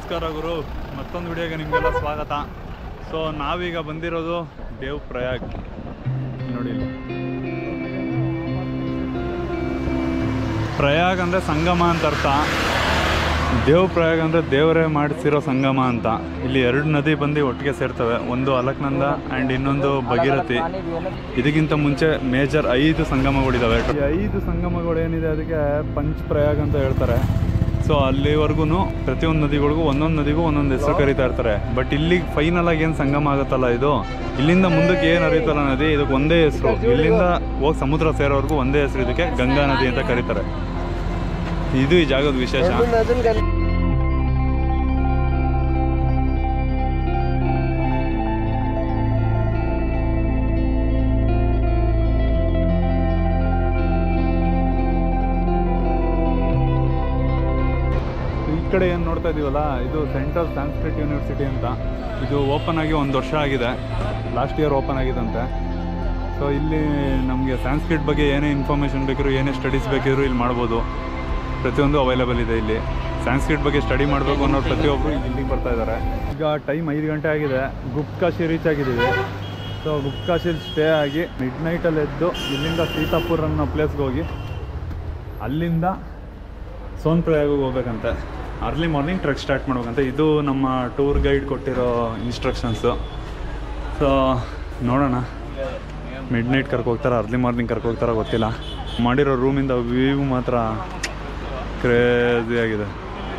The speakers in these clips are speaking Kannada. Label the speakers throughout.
Speaker 1: ನಮಸ್ಕಾರ ಗುರು ಮತ್ತೊಂದು ವಿಡಿಯೋಗೆ ನಿಮಗೆಲ್ಲ ಸ್ವಾಗತ ಸೊ ನಾವೀಗ ಬಂದಿರೋದು ದೇವ್ ಪ್ರಯಾಗ್ ನೋಡಿ ಇಲ್ಲಿ. ಪ್ರಯಾಗ್ ಅಂದರೆ ಸಂಗಮ ಅಂತ ಅರ್ಥ ದೇವ್ ಪ್ರಯಾಗ್ ಅಂದರೆ ದೇವರೇ ಮಾಡಿಸಿರೋ ಸಂಗಮ ಅಂತ ಇಲ್ಲಿ ಎರಡು ನದಿ ಬಂದು ಒಟ್ಟಿಗೆ ಸೇರ್ತವೆ ಒಂದು ಅಲಕ್ನಂದ ಆ್ಯಂಡ್ ಇನ್ನೊಂದು ಭಗೀರಥಿ ಇದಕ್ಕಿಂತ ಮುಂಚೆ ಮೇಜರ್ ಐದು ಸಂಗಮಗಳಿದಾವೆ ಈ ಐದು ಸಂಗಮಗಳು ಏನಿದೆ ಅದಕ್ಕೆ ಪಂಚ್ ಪ್ರಯಾಗ್ ಅಂತ ಹೇಳ್ತಾರೆ ಸೊ ಅಲ್ಲಿವರೆಗೂ ಪ್ರತಿಯೊಂದು ನದಿಗಳಿಗೂ ಒಂದೊಂದು ನದಿಗೂ ಒಂದೊಂದು ಹೆಸರು ಕರೀತಾ ಇರ್ತಾರೆ ಬಟ್ ಇಲ್ಲಿ ಫೈನಲ್ ಆಗಿ ಏನು ಸಂಗಮ ಆಗುತ್ತಲ್ಲ ಇದು ಇಲ್ಲಿಂದ ಮುಂದಕ್ಕೆ ಏನು ಹರಿಯುತ್ತಲ್ಲ ನದಿ ಇದಕ್ಕೆ ಒಂದೇ ಹೆಸರು ಇಲ್ಲಿಂದ ಹೋಗಿ ಸಮುದ್ರ ಸೇರೋವರೆಗೂ ಒಂದೇ ಹೆಸರು ಇದಕ್ಕೆ ಗಂಗಾ ನದಿ ಅಂತ ಕರೀತಾರೆ ಇದು ಈ ಜಾಗದ ವಿಶೇಷ ಈ ಕಡೆ ಏನು ನೋಡ್ತಾ ಇದೀವಲ್ಲ ಇದು ಸೆಂಟ್ರಲ್ ಸಾಂಸ್ಕ್ರಿಟ್ ಯೂನಿವರ್ಸಿಟಿ ಅಂತ ಇದು ಓಪನ್ ಆಗಿ ಒಂದು ವರ್ಷ ಆಗಿದೆ ಲಾಸ್ಟ್ ಇಯರ್ ಓಪನ್ ಆಗಿದಂತೆ ಸೊ ಇಲ್ಲಿ ನಮಗೆ ಸಾಂಸ್ಕ್ರಿಟ್ ಬಗ್ಗೆ ಏನೇ ಇನ್ಫಾರ್ಮೇಷನ್ ಬೇಕಿದ್ರು ಏನೇ ಸ್ಟಡೀಸ್ ಬೇಕಿದ್ರು ಇಲ್ಲಿ ಮಾಡ್ಬೋದು ಪ್ರತಿಯೊಂದು ಅವೈಲೇಬಲ್ ಇದೆ ಇಲ್ಲಿ ಸಾಂಸ್ಕ್ರಿಟ್ ಬಗ್ಗೆ ಸ್ಟಡಿ ಮಾಡಬೇಕು ಅನ್ನೋ ಪ್ರತಿಯೊಬ್ಬರು ಇಲ್ಲಿಗೆ ಬರ್ತಾ ಇದ್ದಾರೆ ಈಗ ಟೈಮ್ ಐದು ಗಂಟೆ ಆಗಿದೆ ಗುಪ್ತ್ ಕಾಶಿ ರೀಚ್ ಆಗಿದ್ದೀವಿ ಸೊ ಗುಪ್ತ್ ಕಾಶಿಲಿ ಸ್ಟೇ ಆಗಿ ಮಿಡ್ ನೈಟಲ್ಲಿ ಎದ್ದು ಇಲ್ಲಿಂದ ಸೀತಾಪುರ್ ಅನ್ನೋ ಪ್ಲೇಸ್ಗೆ ಹೋಗಿ ಅಲ್ಲಿಂದ ಸೋನ್ ಪ್ರಯಾಗಿಗೆ ಹೋಗ್ಬೇಕಂತೆ ಅರ್ಲಿ ಮಾರ್ನಿಂಗ್ ಟ್ರೆಕ್ ಸ್ಟಾರ್ಟ್ ಮಾಡ್ಬೇಕಂತೆ ಇದು ನಮ್ಮ ಟೂರ್ ಗೈಡ್ ಕೊಟ್ಟಿರೋ ಇನ್ಸ್ಟ್ರಕ್ಷನ್ಸು ಸೊ ನೋಡೋಣ ಮಿಡ್ ನೈಟ್ ಕರ್ಕೊ ಹೋಗ್ತಾರ ಅರ್ಲಿ ಮಾರ್ನಿಂಗ್ ಕರ್ಕೊ ಹೋಗ್ತಾರ ಗೊತ್ತಿಲ್ಲ ಮಾಡಿರೋ ರೂಮಿಂದ ವ್ಯೂ ಮಾತ್ರ ಕ್ರೇಜಿ ಆಗಿದೆ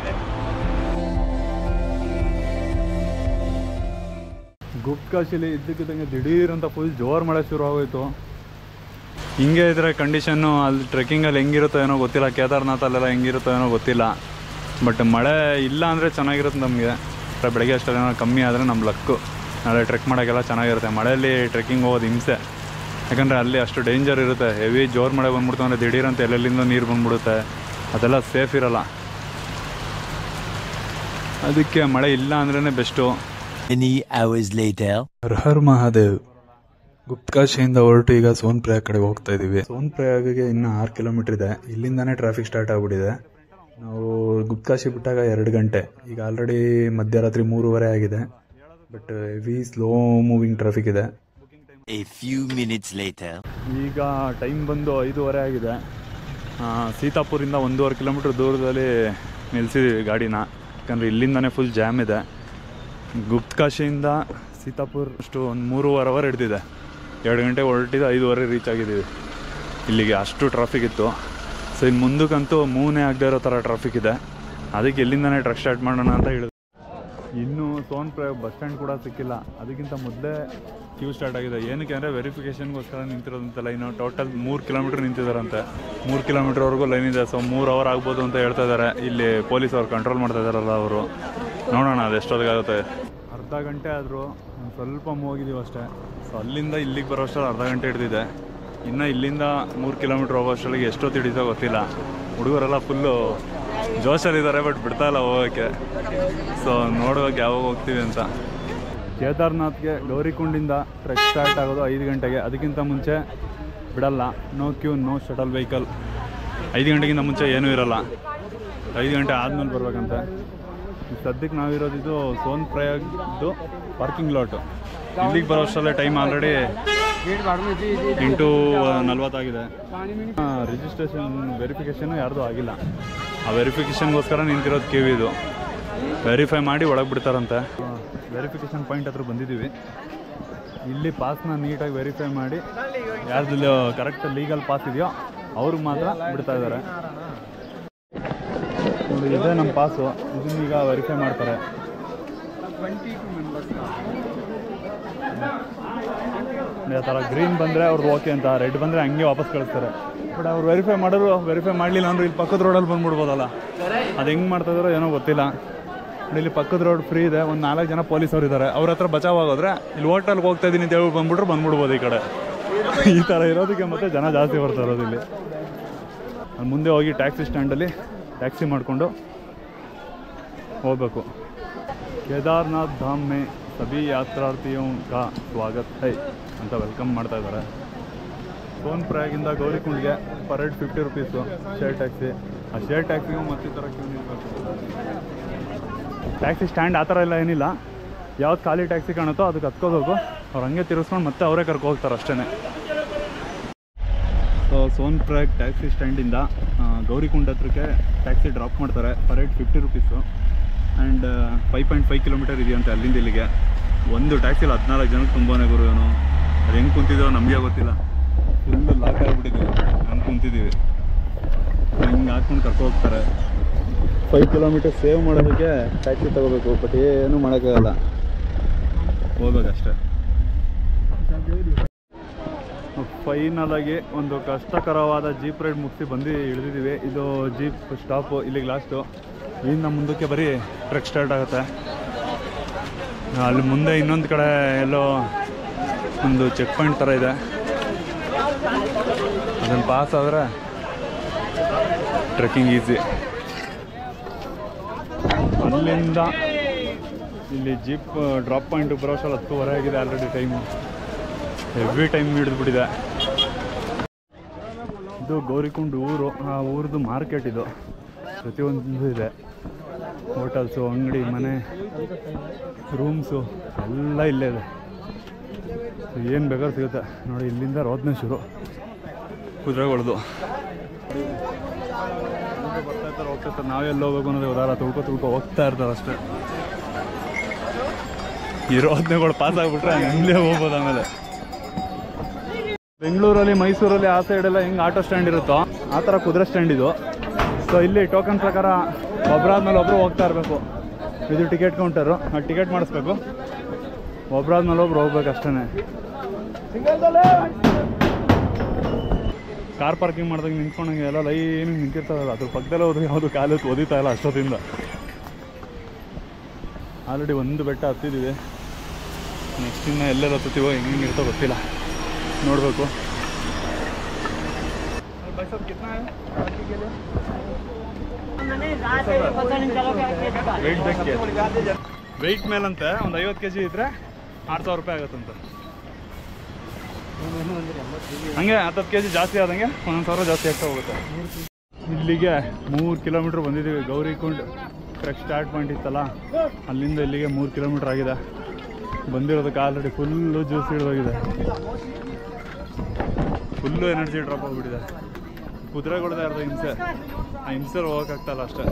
Speaker 1: ಗುಪ್ತ್ ಕಾಶಿಲಿ ಇದ್ದಕ್ಕಿದ್ದಂಗೆ ದಿಢೀರ್ ಅಂತ ಫುಲ್ ಜೋರು ಮಳೆ ಶುರು ಆಗೋಯ್ತು ಹಿಂಗೆ ಇದ್ರೆ ಕಂಡೀಷನ್ನು ಅಲ್ಲಿ ಟ್ರೆಕ್ಕಿಂಗಲ್ಲಿ ಹೆಂಗಿರುತ್ತೋ ಏನೋ ಗೊತ್ತಿಲ್ಲ ಕೇದಾರ್ನಾಥಲ್ಲೆಲ್ಲ ಹೆಂಗಿರುತ್ತೋ ಏನೋ ಗೊತ್ತಿಲ್ಲ ಬಟ್ ಮಳೆ ಇಲ್ಲ ಅಂದರೆ ಚೆನ್ನಾಗಿರುತ್ತೆ ನಮಗೆ ಬೆಳಗ್ಗೆ ಅಷ್ಟೇನೋ ಕಮ್ಮಿ ಆದರೆ ನಮ್ಮ ಲಕ್ಕು ನಾಳೆ ಟ್ರೆಕ್ ಮಾಡೋಕ್ಕೆಲ್ಲ ಚೆನ್ನಾಗಿರುತ್ತೆ ಮಳೆಯಲ್ಲಿ ಟ್ರೆಕ್ಕಿಂಗ್ ಹೋಗೋದು ಹಿಂಸೆ ಯಾಕಂದರೆ ಅಲ್ಲಿ ಅಷ್ಟು ಡೇಂಜರ್ ಇರುತ್ತೆ ಹೆವಿ ಜೋರು ಮಳೆ ಬಂದ್ಬಿಡ್ತು ಅಂದರೆ ದಿಢೀರ್ ಅಂತ ಎಲ್ಲೆಲ್ಲಿಂದ ನೀರು ಬಂದ್ಬಿಡುತ್ತೆ ಅದೆಲ್ಲ ಸೇಫ್ ಇರಲ್ಲ ಅದಕ್ಕೆ ಮಳೆ ಇಲ್ಲ ಅಂದ್ರೇ best
Speaker 2: Many hours later.
Speaker 3: Har Har Mahadev ಗುಪ್ತಕಾಶಿಯಿಂದ ಹೊರಟು ಈಗ ಸೋನ್ ಪ್ರಯಾಗ್ ಕಡೆ ಹೋಗ್ತಾ ಇದೀವಿ ಸೋನ್ ಪ್ರಯಾಗ್ಗೆ ಇನ್ನು ಆರು ಕಿಲೋಮೀಟರ್ ಇದೆ ಇಲ್ಲಿಂದಾನೇ ಟ್ರಾಫಿಕ್ ಸ್ಟಾರ್ಟ್ ಆಗ್ಬಿಟ್ಟಿದೆ ನಾವು ಗುಪ್ತಕಾಶಿ ಬಿಟ್ಟಾಗ ಎರಡು ಗಂಟೆ ಈಗ ಆಲ್ರೆಡಿ ಮಧ್ಯರಾತ್ರಿ ಮೂರುವರೆ ಆಗಿದೆ but heavy slow moving traffic ಇದೆ
Speaker 2: A few minutes later.
Speaker 1: ಈಗ ಟೈಮ್ ಬಂದು ಐದೂವರೆ ಆಗಿದೆ ಆ, ಸೀತಾಪುರಿಂದ ಒಂದೂವರೆ ಕಿಲೋಮೀಟ್ರ್ ದೂರದಲ್ಲಿ ನಿಲ್ಲಿಸಿದ್ದೀವಿ ಗಾಡಿನ ಯಾಕಂದರೆ ಇಲ್ಲಿಂದನೇ ಫುಲ್ ಜಾಮ್ ಇದೆ ಗುಪ್ತಕಾಶಿಯಿಂದ ಸೀತಾಪುರ್ ಅಷ್ಟು ಒಂದು ಮೂರುವರೆ ಅವರ್ ಹಿಡ್ದಿದೆ ಎರಡು ಗಂಟೆ ಹೊರಟಿದ್ದು ಐದುವರೆ ರೀಚ್ ಆಗಿದ್ದೀವಿ ಇಲ್ಲಿಗೆ ಅಷ್ಟು ಟ್ರಾಫಿಕ್ ಇತ್ತು ಸೊ ಇನ್ನು ಮುಂದಕ್ಕಂತೂ ಮೂನೇ ಆಗದೆ ಇರೋ ಥರ ಟ್ರಾಫಿಕ್ ಇದೆ ಅದಕ್ಕೆ ಇಲ್ಲಿಂದನೇ ಟ್ರಕ್ ಸ್ಟಾರ್ಟ್ ಮಾಡೋಣ ಅಂತ ಹೇಳಿದ್ರು ಇನ್ನು ಸೋನ್ ಪ್ರಯಾಗ್ ಬಸ್ ಸ್ಟ್ಯಾಂಡ್ ಕೂಡ ಸಿಕ್ಕಿಲ್ಲ ಅದಕ್ಕಿಂತ ಮೊದಲೇ ಕ್ಯೂ ಸ್ಟಾರ್ಟ್ ಆಗಿದೆ ಏನಕ್ಕೆ ಅಂದರೆ ವೆರಿಫಿಕೇಷನ್ಗೋಸ್ಕರ ನಿಂತಿರೋದಂತೆಲ್ಲ ಇನ್ನು ಟೋಟಲ್ ಮೂರು ಕಿಲೋಮೀಟ್ರ್ ನಿಂತಿದ್ದಾರಂತೆ ಮೂರು ಕಿಲೋಮೀಟ್ರ್ವರೆಗೂ ಲೈನ್ ಇದೆ ಸೊ ಮೂರು ಅವರ್ ಆಗ್ಬೋದು ಅಂತ ಹೇಳ್ತಾ ಇದ್ದಾರೆ ಇಲ್ಲಿ ಪೊಲೀಸ್ ಅವ್ರು ಕಂಟ್ರೋಲ್ ಮಾಡ್ತಾ ಇದ್ದಾರಲ್ಲ ಅವರು ನೋಡೋಣ ಅದು ಎಷ್ಟೊತ್ತಿಗಾಗುತ್ತೆ ಅರ್ಧ ಗಂಟೆ ಆದರೂ ಸ್ವಲ್ಪ ಹೋಗಿದ್ದೀವಿ ಅಷ್ಟೇ ಸೊ ಅಲ್ಲಿಂದ ಇಲ್ಲಿಗೆ ಬರೋ ಅಷ್ಟರಲ್ಲಿ ಅರ್ಧ ಗಂಟೆ ಹಿಡಿದಿದೆ ಇನ್ನು ಇಲ್ಲಿಂದ ಮೂರು ಕಿಲೋಮೀಟ್ರ್ ಹೋಗೋ ಅಷ್ಟರೊಳಗೆ ಎಷ್ಟೊತ್ತು ಹಿಡಿತೋ ಗೊತ್ತಿಲ್ಲ ಹುಡುಗರೆಲ್ಲ ಫುಲ್ಲು ಜೋಶಲ್ಲಿದ್ದಾರೆ ಬಟ್ ಬಿಡ್ತಾ ಇಲ್ಲ ಹೋಗೋಕ್ಕೆ ಸೊ ನೋಡುವಾಗ ಯಾವಾಗ ಹೋಗ್ತೀವಿ ಅಂತ ಕೇದಾರ್ನಾಥ್ಗೆ ಗೌರಿಕುಂಡಿಂದ ಟ್ರೆಕ್ ಸ್ಟಾರ್ಟ್ ಆಗೋದು ಐದು ಗಂಟೆಗೆ ಅದಕ್ಕಿಂತ ಮುಂಚೆ ಬಿಡಲ್ಲ no queue no shuttle vehicle ಐದು ಗಂಟೆಗಿಂತ ಮುಂಚೆ ಏನೂ ಇರಲ್ಲ ಐದು ಗಂಟೆ ಆದಮೇಲೆ ಬರ್ಬೇಕಂತೆ ಈಗ ಸದ್ಯಕ್ಕೆ ನಾವಿರೋದಿದ್ದು ಸೋನ್ ಪ್ರಯಾಗ್ದು ಪಾರ್ಕಿಂಗ್ ಲಾಟು ಇಲ್ಲಿಗೆ ಬರೋ ಅಷ್ಟರಲ್ಲೇ ಟೈಮ್ ಆಲ್ರೆಡಿ ಎಂಟು ನಲ್ವತ್ತಾಗಿದೆ ರಿಜಿಸ್ಟ್ರೇಷನ್ ವೆರಿಫಿಕೇಷನ್ ಯಾರ್ದು ಆಗಿಲ್ಲ ಆ ವೆರಿಫಿಕೇಷನ್ಗೋಸ್ಕರ ನಿಂತಿರೋದು ಕ್ಯೂ ಇದು ವೆರಿಫೈ ಮಾಡಿ ಒಳಗೆ ಬಿಡ್ತಾರಂತೆ ವೆರಿಫಿಕೇಷನ್ ಪಾಯಿಂಟ್ ಹತ್ರ ಬಂದಿದ್ದೀವಿ ಇಲ್ಲಿ ಪಾಸ್ನ ನೀಟಾಗಿ ವೆರಿಫೈ ಮಾಡಿ ಯಾರ್ದು ಕರೆಕ್ಟ್ ಲೀಗಲ್ ಪಾಸ್ ಇದೆಯೋ ಅವ್ರಿಗೆ ಮಾತ್ರ ಬಿಡ್ತಾ ಇದ್ದಾರೆ ನೋಡಿ ಇದೇ ನಮ್ಮ ಪಾಸು ಇದನ್ನ ಈಗ ವೆರಿಫೈ ಮಾಡ್ತಾರೆ ನೋಡಿ, ಆ ಥರ ಗ್ರೀನ್ ಬಂದರೆ ಅವ್ರದ್ದು ಓಕೆ ಅಂತ ರೆಡ್ ಬಂದರೆ ಹಂಗೆ ವಾಪಸ್ ಕಳಿಸ್ತಾರೆ ಬಟ್ ಅವ್ರು ವೆರಿಫೈ ಮಾಡೋರು ವೆರಿಫೈ ಮಾಡಲಿಲ್ಲ ಅಂದ್ರೆ ಇಲ್ಲಿ ಪಕ್ಕದ ರೋಡಲ್ಲಿ ಬಂದ್ಬಿಡ್ಬೋದಲ್ಲ ಅದು ಹೆಂಗೆ ಮಾಡ್ತಾ ಇದಾರೋ ಏನೋ ಗೊತ್ತಿಲ್ಲ ನೋಡಿ, ಇಲ್ಲಿ ಪಕ್ಕದ ರೋಡ್ ಫ್ರೀ ಇದೆ ಒಂದು ನಾಲ್ಕು ಜನ ಪೊಲೀಸವ್ರು ಇದ್ದಾರೆ ಅವ್ರ ಹತ್ರ ಬಚಾವ್ ಆಗೋದ್ರೆ ಇಲ್ಲಿ ಹೋಟೆಲ್ಗೆ ಹೋಗ್ತಾ ಇದ್ದೀನಿ ಅಂತ ಹೇಳಿ ಬಂದ್ಬಿಟ್ರೆ ಬಂದ್ಬಿಡ್ಬೋದು ಈ ಕಡೆ ಈ ಥರ ಇರೋದಕ್ಕೆ ಮತ್ತೆ ಜನ ಜಾಸ್ತಿ ಬರ್ತಾ ಇರೋದು ಇಲ್ಲಿ ಅಲ್ಲಿ ಮುಂದೆ ಹೋಗಿ ಟ್ಯಾಕ್ಸಿ ಸ್ಟ್ಯಾಂಡಲ್ಲಿ ಟ್ಯಾಕ್ಸಿ ಮಾಡಿಕೊಂಡು ಹೋಗ್ಬೇಕು ಕೇದಾರ್ನಾಥ್ ಧಾಮ್ ಮೇ ಸಭಿ ಯಾತ್ರಾರ್ಥಿಯೋ ಕಾ ಸ್ವಾಗತ್ ಹೈ ಅಂತ ವೆಲ್ಕಮ್ ಮಾಡ್ತಾ ಇದ್ದಾರೆ ಸೋನ್ ಪ್ರಯಾಗಿಂದ ಗೌರಿಕುಂಡ್ಗೆ per head fifty rupees share taxi ಆ ಶೇರ್ ಟ್ಯಾಕ್ಸಿಗೂ ಮತ್ತೆ ಈ ಥರ ಕ್ಯೂ ನಿಲ್ಬೇಕು ಟ್ಯಾಕ್ಸಿ ಸ್ಟ್ಯಾಂಡ್ ಆ ಥರ ಎಲ್ಲ ಏನಿಲ್ಲ ಯಾವ್ದು ಖಾಲಿ ಟ್ಯಾಕ್ಸಿ ಕಾಣುತ್ತೋ ಅದಕ್ಕೆ ಹತ್ಕೋಬೇಕು ಅವ್ರು ಹಂಗೆ ತಿರ್ಸ್ಕೊಂಡು ಮತ್ತೆ ಅವರೇ ಕರ್ಕೊ ಹೋಗ್ತಾರೆ ಅಷ್ಟೇ ಸೊ ಸೋನ್ ಪ್ರಯಾಗ್ ಟ್ಯಾಕ್ಸಿ ಸ್ಟ್ಯಾಂಡಿಂದ ಗೌರಿಕುಂಡ ಹತ್ರಕ್ಕೆ ಟ್ಯಾಕ್ಸಿ ಡ್ರಾಪ್ ಮಾಡ್ತಾರೆ per eight fifty rupees and five point five kilometre ಇದೆಯಂತೆ ಅಲ್ಲಿಂದ ಇಲ್ಲಿಗೆ ಒಂದು ಟ್ಯಾಕ್ಸಿಲಿ ಹದಿನಾಲ್ಕು ಜನಕ್ಕೆ ತುಂಬಾನೇ ಗುರು ಇವನು ಅದು ಹೆಂಗೆ ಕುಂತಿದ್ದೀವೋ ನಮಗೆ ಗೊತ್ತಿಲ್ಲ ಫುಲ್ಲು ಲಾಕ್ ಆಗಿಬಿಟ್ಟಿದ್ದೀವಿ ಹಂಗೆ ಕುಂತಿದ್ದೀವಿ ಹಿಂಗೆ ಹಾಕ್ಕೊಂಡು ಕರ್ಕೊ ಹೋಗ್ತಾರೆ ಫೈವ್ ಕಿಲೋಮೀಟರ್ ಸೇವ್ ಮಾಡೋದಕ್ಕೆ ಟ್ಯಾಕ್ಸಿ ತಗೋಬೇಕು ಬಟ್ ಏನು ಮಾಡೋಕ್ಕಾಗಲ್ಲ ಹೋಗ್ಬೇಕಷ್ಟೇ ಫೈನಲ್ ಆಗಿ ಒಂದು ಕಷ್ಟಕರವಾದ ಜೀಪ್ ರೈಡ್ ಮುಗಿಸಿ ಬಂದು ಇಳಿದಿದ್ದೀವಿ ಇದು ಜೀಪ್ ಸ್ಟಾಪು ಇಲ್ಲಿಗೆ ಲಾಸ್ಟು ಇಲ್ಲಿಂದ ಮುಂದಕ್ಕೆ ಬರೀ ಟ್ರೆಕ್ ಸ್ಟಾರ್ಟ್ ಆಗುತ್ತೆ ಅಲ್ಲಿ ಮುಂದೆ ಇನ್ನೊಂದು ಕಡೆ ಎಲ್ಲೋ ಒಂದು ಚೆಕ್ ಪಾಯಿಂಟ್ ಥರ ಇದೆ ಅದನ್ನು ಪಾಸ್ ಆದರೆ ಟ್ರೆಕ್ಕಿಂಗ್ ಈಸಿ ಅಲ್ಲಿಂದ ಇಲ್ಲಿ ಜೀಪ್ ಡ್ರಾಪ್ ಪಾಯಿಂಟ್ ಬರೋಷ್ಟಲ್ಲಿ ಹತ್ತುವರೆ ಆಗಿದೆ ಆಲ್ರೆಡಿ ಟೈಮು ಹೆವಿ ಟೈಮ್ ಹಿಡಿದ್ಬಿಟ್ಟಿದೆ ಇದು ಗೌರಿಕುಂಡ್ ಊರು ಆ ಊರದ್ದು ಮಾರ್ಕೆಟ್ ಇದು ಪ್ರತಿಯೊಂದು ಇದೆ ಹೋಟೆಲ್ಸು ಅಂಗಡಿ ಮನೆ ರೂಮ್ಸು ಎಲ್ಲ ಇಲ್ಲೇ ಇದೆ ಏನು ಬೇಕಾದ್ರೂ ಸಿಗುತ್ತೆ ನೋಡಿ ಇಲ್ಲಿಂದ ರೋದ್ನೆ ಶುರು ಕುದುರೆಗಳದು ಬರ್ತಾ ಇರ್ತಾರೆ ಹೋಗ್ತಾ ಇರ್ತಾರೆ ನಾವೆಲ್ಲ ಹೋಗ್ಬೇಕು ಅನ್ನೋದೇ ಉದಾರ ತುಳ್ಕೊ ತುಳ್ಕೊ ಹೋಗ್ತಾ ಇರ್ತಾರೆ ಅಷ್ಟೇ ಈ ರೋದ್ನೆಗಳು ಪಾಸ್ ಆಗಿಬಿಟ್ರೆ ಹಂಗೇ ಹೋಗ್ಬೋದು ಆಮೇಲೆ ಬೆಂಗಳೂರಲ್ಲಿ ಮೈಸೂರಲ್ಲಿ ಆ ಸೈಡೆಲ್ಲ ಹೆಂಗೆ ಆಟೋ ಸ್ಟ್ಯಾಂಡ್ ಇರುತ್ತೋ ಆ ಥರ ಕುದುರೆ ಸ್ಟ್ಯಾಂಡ್ ಇದು ಸೊ ಇಲ್ಲಿ ಟೋಕನ್ ಪ್ರಕಾರ ಒಬ್ಬರಾದ್ಮೇಲೆ ಒಬ್ಬರು ಹೋಗ್ತಾ ಇರಬೇಕು ಇದು ಟಿಕೆಟ್ ಕೌಂಟರು ಆ ಟಿಕೆಟ್ ಮಾಡಿಸ್ಬೇಕು ಒಬ್ಬರಾದ್ಮೇಲೆ ಒಬ್ರು ಹೋಗ್ಬೇಕು ಅಷ್ಟೇ ಕಾರ್ ಪಾರ್ಕಿಂಗ್ ಮಾಡಿದಾಗ ನಿಂತ್ಕೊಂಡಂಗೆ ಎಲ್ಲ ಲೈನ್ ನಿಂತಿರ್ತಾವಲ್ಲ ಅದ್ರ ಪಕ್ಕದಲ್ಲೇ ಹೋದ್ರೆ ಯಾವುದು ಕಾಲು ಓದಿತಾ ಇಲ್ಲ ಅಷ್ಟೊತ್ತಿಂದ ಆಲ್ರೆಡಿ ಒಂದು ಬೆಟ್ಟ ಹತ್ತಿದ್ದೀವಿ ನೆಕ್ಸ್ಟ್ ಇನ್ನು ಎಲ್ಲೆಲ್ಲ ಹತ್ತುತ್ತೀವೋ ಹೆಂಗೆ ಹೆಂಗೆ ಇರ್ತೋ ಗೊತ್ತಿಲ್ಲ ನೋಡಬೇಕು ವೆಯ್ಟ್ ಬೇಕೆ ವೆಯ್ಟ್ ಮೇಲಂತೆ ಒಂದು ಐವತ್ತು ಕೆ ಜಿ ಇದ್ರೆ ಆರು ಸಾವಿರ ರೂಪಾಯಿ ಆಗುತ್ತಂತೆ ಹಂಗೆ ಹತ್ತತ್ತು ಕೆ ಜಿ ಜಾಸ್ತಿ ಆದಂಗೆ ಒಂದೊಂದು ಸಾವಿರ ಜಾಸ್ತಿ ಆಗ್ತಾ ಹೋಗುತ್ತೆ ಇಲ್ಲಿಗೆ ಮೂರು ಕಿಲೋಮೀಟ್ರ್ ಬಂದಿದ್ದೀವಿ ಗೌರಿಕುಂಡ್ ಟ್ರೆಕ್ ಸ್ಟಾರ್ಟ್ ಪಾಯಿಂಟ್ ಇತ್ತಲ್ಲ ಅಲ್ಲಿಂದ ಇಲ್ಲಿಗೆ ಮೂರು ಕಿಲೋಮೀಟ್ರ್ ಆಗಿದೆ ಬಂದಿರೋದಕ್ಕೆ ಆಲ್ರೆಡಿ ಫುಲ್ಲು ಜ್ಯೂಸ್ ಹಿಡಿದೋಗಿದೆ ಫುಲ್ಲು ಎನರ್ಜಿ ಡ್ರಾಪ್ ಆಗಿಬಿಟ್ಟಿದೆ ಕುದುರೆಗಳ್ದೇ ಇರೋದು ಹಿಂಸೆ ಆ ಹಿಂಸೆಲಿ ಹೋಗೋಕ್ಕಾಗ್ತಲ್ಲ ಅಷ್ಟೇ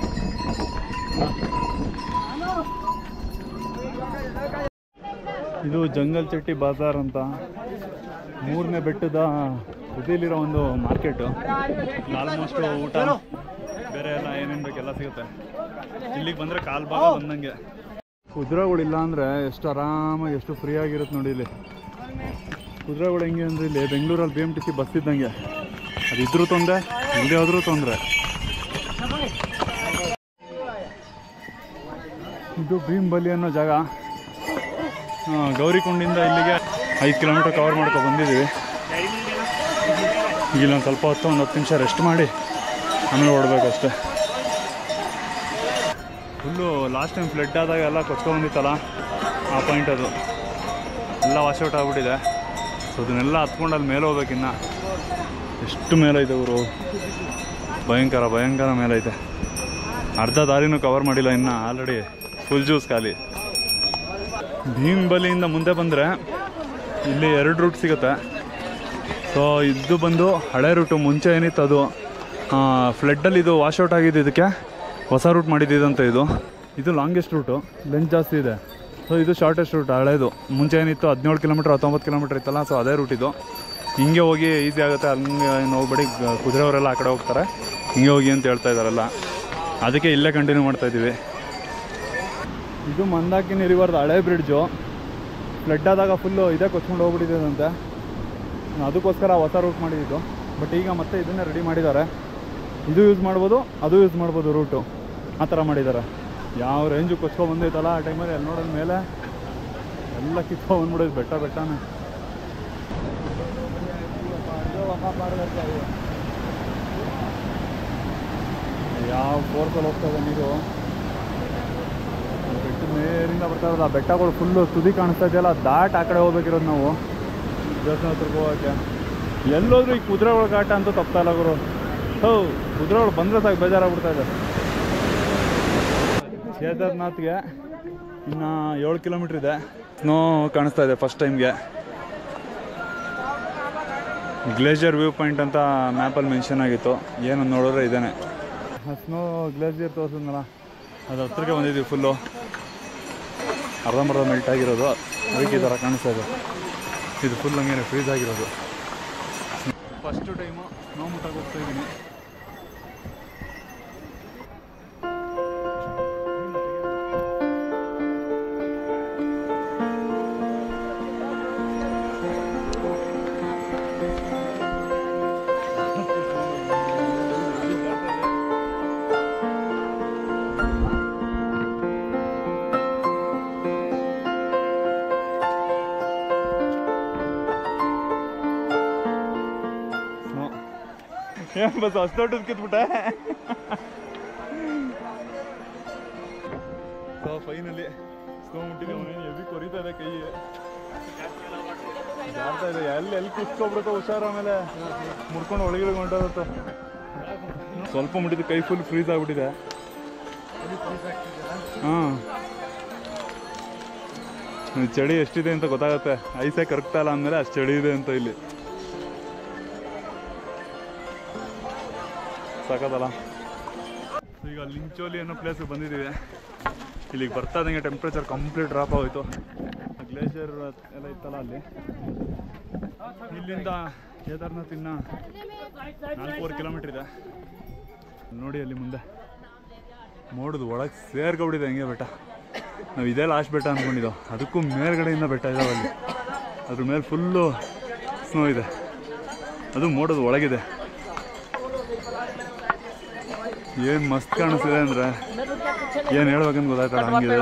Speaker 1: ಇದು ಜಂಗಲ್ ಚಟ್ಟಿ ಬಾಜಾರ್ ಅಂತ ಮೂರನೇ ಬೆಟ್ಟದ ತುದಿಲಿರೋ ಒಂದು ಮಾರ್ಕೆಟು ಆಲ್ಮೋಸ್ಟ್ ಊಟ ಬೇರೆ ಎಲ್ಲ ಏನೇನು ಬೇಕೆಲ್ಲ ಸಿಗುತ್ತೆ ಇಲ್ಲಿಗೆ ಬಂದರೆ ಕಾಲು ಭಾಗ ಬಂದಂಗೆ ಕುದುರೆಗಳಿಲ್ಲ ಅಂದರೆ ಎಷ್ಟು ಆರಾಮಾಗಿ ಎಷ್ಟು ಫ್ರೀ ಆಗಿರುತ್ತೆ ನೋಡಿ ಇಲ್ಲಿ ಕುದುರೆಗಳು ಹೆಂಗೆ ಅಂದರೆ ಇಲ್ಲಿ ಬೆಂಗಳೂರಲ್ಲಿ B M T C bus ಇದ್ದಂಗೆ ಅದಿದ್ರೂ ತೊಂದರೆ ಇಲ್ಲದೆ ಹೋದ್ರೂ ತೊಂದರೆ ಇದು ಭೀಮ್ಬಲಿ ಅನ್ನೋ ಜಾಗ ಆ, ಗೌರಿಕುಂಡಿಂದ ಇಲ್ಲಿಗೆ ಐದು ಕಿಲೋಮೀಟರ್ ಕವರ್ ಮಾಡ್ಕೊ ಬಂದಿದ್ದೀವಿ ಇಲ್ಲೊಂದು ಸ್ವಲ್ಪ ಹೊತ್ತು ಒಂದು ಹತ್ತು ನಿಮಿಷ ರೆಸ್ಟ್ ಮಾಡಿ ಆಮೇಲೆ ಓಡಬೇಕಷ್ಟೆ ಫುಲ್ಲು ಲಾಸ್ಟ್ ಟೈಮ್ ಫ್ಲಡ್ ಆದಾಗ ಎಲ್ಲ ಕೊಚ್ಕೊಂಡ್ಬಂದಿತ್ತಲ್ಲ ಆ ಪಾಯಿಂಟ್ ಅದು ಎಲ್ಲ ವಾಶೌಟ್ ಆಗಿಬಿಟ್ಟಿದೆ ಸೊ ಅದನ್ನೆಲ್ಲ ಹತ್ಕೊಂಡು ಅಲ್ಲಿ ಮೇಲೆ ಹೋಗ್ಬೇಕಿನ್ನ ಎಷ್ಟು ಮೇಲೈತೆ ಅವರು ಭಯಂಕರ ಭಯಂಕರ ಮೇಲೈತೆ ಅರ್ಧ ದಾರಿನೂ ಕವರ್ ಮಾಡಿಲ್ಲ ಇನ್ನು ಆಲ್ರೆಡಿ ಫುಲ್ ಜ್ಯೂಸ್ ಖಾಲಿ ಭೀಮ್ಬಲಿಯಿಂದ ಮುಂದೆ ಬಂದರೆ ಇಲ್ಲಿ ಎರಡು ರೂಟ್ ಸಿಗುತ್ತೆ ಸೊ ಇದು ಬಂದು ಹಳೆ ರೂಟು ಮುಂಚೆ ಏನಿತ್ತು ಅದು ಫ್ಲಡ್ಡಲ್ಲಿ ಇದು ವಾಶೌಟ್ ಆಗಿದೆ ಇದಕ್ಕೆ ಹೊಸ ರೂಟ್ ಮಾಡಿದ್ದಂತೆ ಇದು ಇದು ಲಾಂಗೆಸ್ಟ್ ರೂಟು ಲೆಂತ್ ಜಾಸ್ತಿ ಇದೆ ಸೊ ಇದು ಶಾರ್ಟೆಸ್ಟ್ ರೂಟ್ ಹಳೇದು ಮುಂಚೆ ಏನಿತ್ತು ಹದಿನೇಳು ಕಿಲೋಮೀಟ್ರ್ ಹತ್ತೊಂಬತ್ತು ಕಿಲೋಮೀಟ್ರ್ ಇತ್ತಲ್ಲ ಸೊ ಅದೇ ರೂಟ್ ಇದು ಹಿಂಗೆ ಹೋಗಿ ಈಸಿ ಆಗುತ್ತೆ ಹಂಗೆ ಹೋಗ್ಬೇಡಿ ಗ- ಕುದುರೆಯವರೆಲ್ಲ ಆ ಕಡೆ ಹೋಗ್ತಾರೆ ಹಿಂಗೆ ಹೋಗಿ ಅಂತ ಹೇಳ್ತಾ ಇದ್ದಾರಲ್ಲ ಅದಕ್ಕೆ ಇಲ್ಲೇ ಕಂಟಿನ್ಯೂ ಮಾಡ್ತಾ ಇದ್ದೀವಿ ಇದು ಮಂದಾಕಿನಿ ರಿವರ್ದು ಹಳೆ ಬ್ರಿಡ್ಜು ಫ್ಲಡ್ ಆದಾಗ ಫುಲ್ಲು ಇದೇ ಕೊಚ್ಕೊಂಡು ಹೋಗ್ಬಿಟ್ಟಿದೆ ಅದಕ್ಕೋಸ್ಕರ ಹೊಸ ರೂಟ್ ಮಾಡಿದ್ದು ಬಟ್ ಈಗ ಮತ್ತೆ ಇದನ್ನೇ ರೆಡಿ ಮಾಡಿದ್ದಾರೆ ಇದು ಯೂಸ್ ಮಾಡ್ಬೋದು ಅದು ಯೂಸ್ ಮಾಡ್ಬೋದು ರೂಟು ಆ ಥರ ಮಾಡಿದ್ದಾರೆ ಯಾವ ರೇಂಜು ಕೊಚ್ಕೊ ಬಂದೈತಲ್ಲ ಆ ಟೈಮಲ್ಲಿ ಅಲ್ಲಿ ನೋಡಿದ ಮೇಲೆ ಎಲ್ಲ ಕಿತ್ಕೊ ಬಂದ್ಬಿಡೋದು ಬೆಟ್ಟ ಬೆಟ್ಟನೇ ಯಾವ ಫೋರ್ಸಲ್ಲಿ ಹೋಗ್ತಾ ಇದೆ ನೀರು ಬೆಟ್ಟದ ಮೇಲಿಂದ ಬರ್ತಾ ಇರೋದು ಆ ಬೆಟ್ಟಗಳು ಫುಲ್ಲು ತುದಿ ಕಾಣಿಸ್ತಾ ಇದೆಯಲ್ಲ ದಾಟ್ ಆ ಕಡೆ ಹೋಗ್ಬೇಕಿರೋದು ನಾವು ದೇವಸ್ಥಾನ ಹತ್ರಕ್ಕೆ ಹೋಗೋಕ್ಕೆ ಎಲ್ಲೋದ್ರೂ ಈ ಕುದುರೆಗಳ ಘಾಟ ಅಂತೂ ತಪ್ತಾ ಇಲ್ಲ ಗುರು ಹೌ ಕುದುರೆಗಳು ಬಂದರೆ ಸಾಕು ಬೇಜಾರಾಗ್ಬಿಡ್ತಾ ಇದೆ ಕೇದಾರ್ನಾಥ್ಗೆ ಇನ್ನು ಏಳು ಕಿಲೋಮೀಟ್ರ್ ಇದೆ ಸ್ನೋ ಕಾಣಿಸ್ತಾ ಇದೆ ಫಸ್ಟ್ ಟೈಮ್ಗೆ ಗ್ಲೇಷಿಯರ್ ವ್ಯೂ ಪಾಯಿಂಟ್ ಅಂತ ಮ್ಯಾಪಲ್ಲಿ ಮೆನ್ಷನ್ ಆಗಿತ್ತು ಏನು ನೋಡಿದ್ರೆ ಇದೇನೆ ಸ್ನೋ ಗ್ಲೇಷಿಯರ್ ತೋರಿಸಿದ್ನಲ್ಲ ಅದು ಹತ್ರಕ್ಕೆ ಬಂದಿದ್ದೀವಿ ಫುಲ್ಲು ಅರ್ಧಂಬರ್ಧ ಮೆಲ್ಟ್ ಆಗಿರೋದು ಅದಕ್ಕೆ ಈ ಥರ ಕಾಣಿಸ್ತಾ ಇದೆ ಇದು ಫುಲ್ ಹಂಗೇನೆ ಫ್ರೀಸ್ ಆಗಿರೋದು ಫಸ್ಟು ಟೈಮು ಸ್ನೋ ಮುಟ್ಟಕ್ಕೆ ಹೋಗ್ತಾ ಇದ್ದೀನಿ ಸ್ನೋ ಏನ್ ಬಸ್ ಅಷ್ಟು ದೊಡ್ಡದು ಕಿತ್ಬಿಟ್ಟೆ ಸೊ ಫೈನಲಿ ಸ್ನೋ ಮುಟ್ಟಿದೆ ಅವನೇನು ಎವಿ ಕೊರಿತಾ ಇದೆ ಕೈ ಜಾರ್ತಾ ಇದೆ ಎಲ್ಲಿ ಎಲ್ಲಿ ಕುಸ್ಕೊಬಿಡುತ್ತೆ ಹುಷಾರ ಆಮೇಲೆ ಮುಡ್ಕೊಂಡು ಒಳಗಿಳಿಗೆ ಹೊಂಟೋಗುತ್ತೆ ಸ್ವಲ್ಪ ಮುಟ್ಟಿದ್ದು ಕೈ ಫುಲ್ ಫ್ರೀಸ್ ಆಗ್ಬಿಟ್ಟಿದೆ ಹಾಂ ಚಳಿ ಎಷ್ಟಿದೆ ಅಂತ ಗೊತ್ತಾಗುತ್ತೆ ಐಸೇ ಕರಗ್ತಾ ಇಲ್ಲ ಅಂದಮೇಲೆ ಅಷ್ಟು ಚಳಿ ಇದೆ ಅಂತ ಇಲ್ಲಿ ಸಾಕದಲ್ಲ ಈಗ ಲಿಂಚೋಲಿ ಅನ್ನೋ ಪ್ಲೇಸಿಗೆ ಬಂದಿದ್ದೀವಿ ಇಲ್ಲಿಗೆ ಬರ್ತಾ ಇದ್ದಂಗೆ ಟೆಂಪ್ರೇಚರ್ ಕಂಪ್ಲೀಟ್ ಡ್ರಾಪ್ ಆಗೋಯ್ತು ಗ್ಲೇಷಿಯರ್ ಎಲ್ಲ ಇತ್ತಲ್ಲ ಅಲ್ಲಿ ಇಲ್ಲಿಂದ ಕೇದಾರ್ನಾಥ್ ಇನ್ನ ನಾಲ್ಕೂವರೆ ಕಿಲೋಮೀಟ್ರ್ ಇದೆ ನೋಡಿ ಅಲ್ಲಿ ಮುಂದೆ ಮೋಡದು ಒಳಗೆ ಸೇರ್ಕೊಬಿಟ್ಟಿದೆ ಹಂಗೆ ಬೆಟ್ಟ ನಾವು ಇದೇ ಲಾಸ್ಟ್ ಬೆಟ್ಟ ಅಂದ್ಕೊಂಡಿದ್ದೋ ಅದಕ್ಕೂ ಮೇಲ್ಗಡೆಯಿಂದ ಬೆಟ್ಟ ಇದಾವೆ ಅಲ್ಲಿ ಅದ್ರ ಮೇಲೆ ಫುಲ್ಲು ಸ್ನೋ ಇದೆ ಅದು ಮೋಡದ ಒಳಗಿದೆ ಏನು ಮಸ್ತ್ ಕಾಣಿಸ್ತಿದೆ ಅಂದ್ರೆ ಏನು ಹೇಳ್ಬೇಕಂತ ಗೊತ್ತಾಯ್ತಲ್ಲ ಹಂಗಿದೆ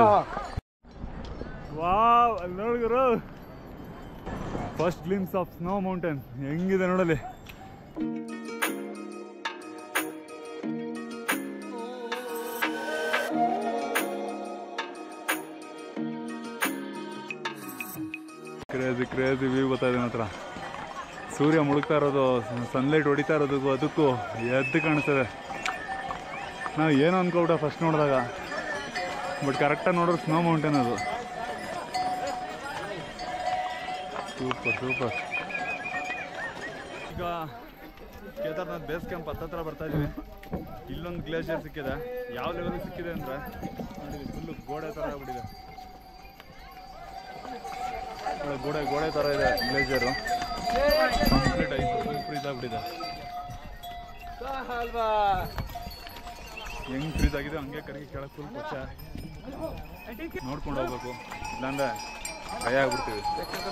Speaker 1: ವಾವ್ ಅಲ್ಲಿ ನೋಡಿದ್ರು first glimpse of snow mountain ಹೆಂಗಿದೆ ನೋಡಲಿ ಕ್ರೇಜಿ ಕ್ರೇಜಿ ವ್ಯೂ ಗೊತ್ತಾಯಿದೆ ಮಾತ್ರ ಸೂರ್ಯ ಮುಳುಗ್ತಾ ಇರೋದು ಸನ್ಲೈಟ್ ಹೊಡಿತಾ ಇರೋದಕ್ಕೂ ಅದಕ್ಕೂ ಎದ್ದು ಕಾಣಿಸ್ತದೆ ನಾವು ಏನು ಅನ್ಕೊಬಿಟ್ಟ ಫಸ್ಟ್ ನೋಡಿದಾಗ ಬಟ್ ಕರೆಕ್ಟಾಗಿ ನೋಡಿದ್ರೆ ಸ್ನೋ ಮೌಂಟೇನ್ ಅದು ಸೂಪರ್ ಸೂಪರ್ ಈಗ ಕೇದಾರ್ನಾಥ್ ಬೇಸ್ ಕ್ಯಾಂಪ್ ಹತ್ತತ್ರ ಬರ್ತಾ ಇದೀವಿ ಇಲ್ಲೊಂದು ಗ್ಲೇಷಿಯರ್ ಸಿಕ್ಕಿದೆ ಯಾವ ಲೆವೆಲ್ ಸಿಕ್ಕಿದೆ ಅಂದರೆ ನೋಡಿ ಫುಲ್ಲು ಗೋಡೆ ಥರ ಆಗ್ಬಿಟ್ಟಿದೆ ನೋಡಿ, ಗೋಡೆ ಗೋಡೆ ಥರ ಇದೆ glacier complete ice full freeze ಆಗ್ಬಿಟ್ಟಿದೆ ಹೆಂಗ್ ಫ್ರೀಸ್ ಆಗಿದೆ ಹಂಗೆ ಕರಗಿ ಕೆಳಗೆ ಫುಲ್ ಕೊಚ್ಚ ನೋಡ್ಕೊಂಡು ಹೋಗ್ಬೇಕು ಇಲ್ಲಾಂದ್ರೆ ಭಯ ಆಗ್ಬಿಡ್ತೀವಿ